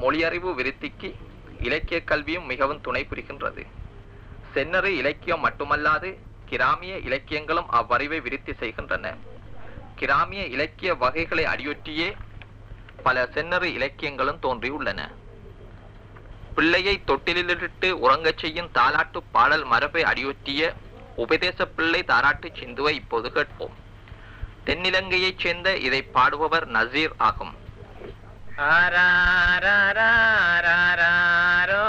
மொழியறிவு விருத்திக்கு இலக்கிய கல்வியும் மிகவும் துணை புரிகின்றது செந்நெறி இலக்கியம் மட்டுமல்லாது கிராமிய இலக்கியங்களும் அவ்வறிவை விருத்தி செய்கின்றன கிராமிய இலக்கிய வகைகளை அடியொற்றியே பல செந்நெறி இலக்கியங்களும் தோன்றியுள்ளன பிள்ளையை தொட்டிலிலிட்டு உறங்கச் செய்யும் தாலாட்டு பாடல் மரபை அடியொற்றிய உபதேச பிள்ளை தாராட்டு சிந்துவை இப்போது கேட்போம் தென்னிலங்கையைச் சேர்ந்த இதை பாடுபவர் நசீர் ஆகும் ஆராராராராரோ,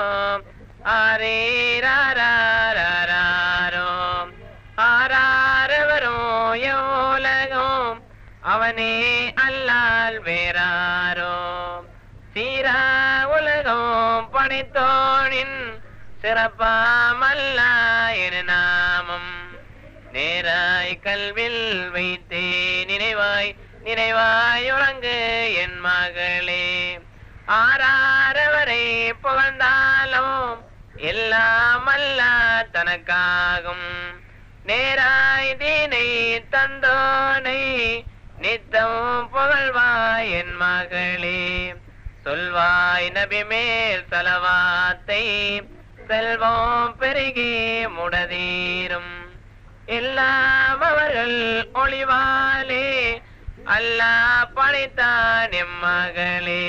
ஆரீராராராரோ, ஆராரவரோ யோலகம், அவனே அல்லால் வேறாரோ சீரா உலகம் படைத்தோனின் சிறப்பாமல்ல என நாமம் நேராய் கல்வில் வைத்தே நினைவாய் நினைவாய் உறங்கு என் மகளே ஆறாரவரை புகழ்ந்தாலும் எல்லாம் அல்ல தனக்காகும் நேராய் தீனை தந்தோனை நித்தம் புகழ்வாய் என் மகளே சொல்வாய் நபி மேல் தலவாத்தை செல்வம் பெருகி முடதீரும் எல்லாம் அவர்கள் ஒளிவாலே அல்லாஹ் படைத்தான் எம் மகளே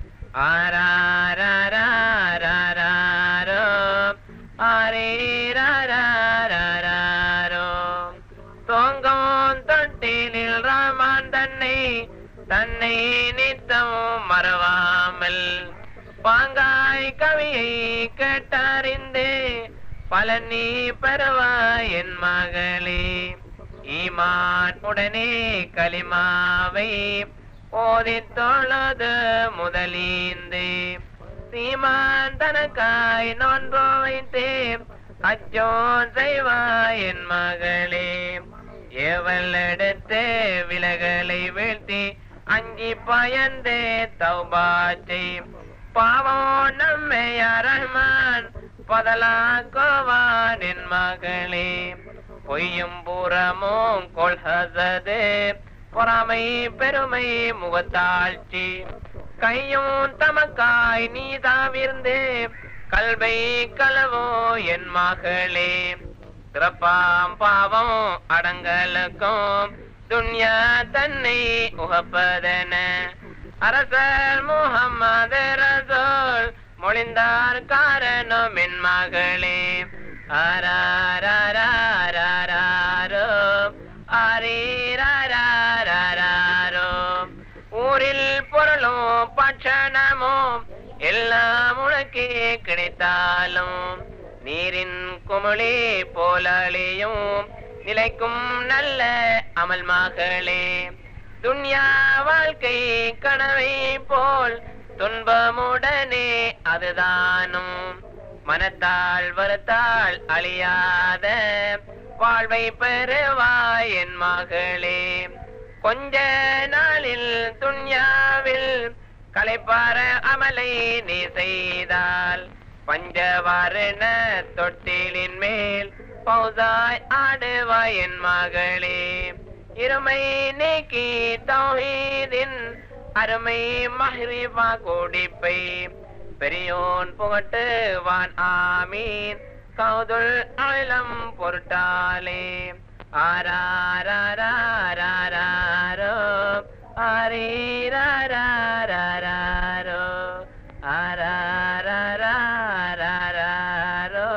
ஆராராராராரோ ஆரேராராராரோ தோங்கும் தொட்டிலில் ராமான் தன்னை தன்னை நித்தம் மறவாமல் பாங்காய் கவியை கேட்டறிந்து பலனி பெறுவாய் என் மகளே ஈமான் உடனே கலிமாவை ஓதித் தொழுது முதலீந்து சீமான் தனக்காய் நோன்பு வைத்தே அச்சோன் செய்வாய் என் மகளே ஏவல் எடுத்து விலகலை வீழ்த்தி அஞ்சி பயந்தே தௌபாச்சை பாவம் நம்மை ரஹ்மான் பதலாக்குவான் என் மகளே பொய்யும் புறமும் கொள்கது பொறாமை பெருமை முகத்தாழ்ச்சி கையும் தமக்காய் நீ தாவிர்ந்து கல்வை களவோ என் மகளே பிறப்பாம் பாவம் அடங்கலுக்கும் துன்யா தன்னை உகப்பதன அரசர் முகம்மது ரசோல் மொழிந்தார் காரணம் என் மகளே ஆராராராராரோ ஆரீராராராரோ ஊரில் பொருளும் பட்சணமும் எல்லாம் உனக்கே கிடைத்தாலும் நீரின் குமிழி போலாளியும் நிலைக்கும் நல்ல அமல் மகளே துன்யா வாழ்க்கை கனவை போல் துன்பமுடனே அதுதானும் மனத்தால் வருத்தால் அழியாத வாழ்வை பெறுவாய் என் மகளே கொஞ்ச நாளில் துன்யாவில் களைப்பார அமலை நீ செய்தால் பஞ்சவாரண தொட்டிலின் மேல் பௌதாய் ஆடுவாய் என் மகளே இருமை நீக்கி தௌஹீதின் அருமை மஹ்ரிபா கோடிப்பை பெரியோன் புகட்டுவான் ஆமீன் கௌதுல் அழலம் பொருட்டாலே ஆராராராராரோ ஆரீராராராரோ ஆராராராராரோ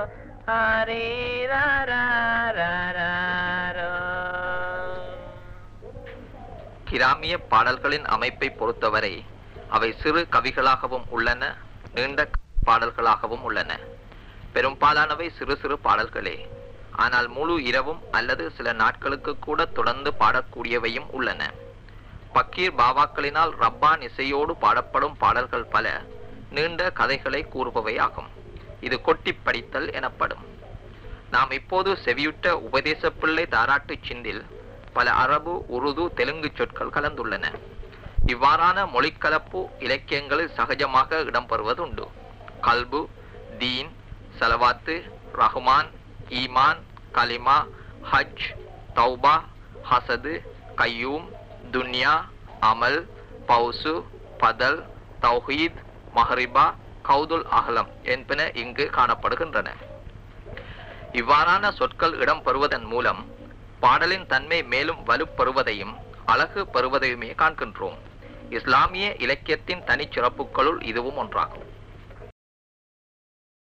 ஆரீராராராரோ கிராமிய பாடல்களின் அமைப்பை பொறுத்தவரை அவை சிறு கவிகளாகவும் உள்ளன நீண்ட பாடல்களாகவும் உள்ளன பெரும்பாலானவை சிறு சிறு பாடல்களே ஆனால் முழு இரவும் அல்லது சில நாட்களுக்கு கூட தொடர்ந்து பாடக்கூடியவையும் உள்ளன பக்கீர் பாபாக்களினால் ரப்பான் இசையோடு பாடப்படும் பாடல்கள் பல நீண்ட கதைகளை கூறுபவை ஆகும் இது கொட்டி படித்தல் எனப்படும் நாம் இப்போது செவியுட்ட உபதேச பிள்ளை தாராட்டு சிந்தில் பல அரபு உருது தெலுங்கு சொற்கள் கலந்துள்ளன இவ்வாறான மொழிக்கலப்பு இலக்கியங்களில் சகஜமாக இடம்பெறுவதுண்டு கல்பு தீன் சலவாத்து ரஹ்மான் ஈமான் கலிமா ஹஜ் தௌபா ஹசது கையூம் துன்யா அமல் பௌசு பதல் தௌஹீத் மஹரிபா கௌதுல் அகலம் என்பன இங்கு காணப்படுகின்றன இவ்வாறான சொற்கள் இடம் பெறுவதன் மூலம் பாடலின் தன்மை மேலும் வலுப்பெறுவதையும் அழகு பெறுவதையுமே காண்கின்றோம் இஸ்லாமிய இலக்கியத்தின் தனிச்சிறப்புகளுள் இதுவும் ஒன்றாகும்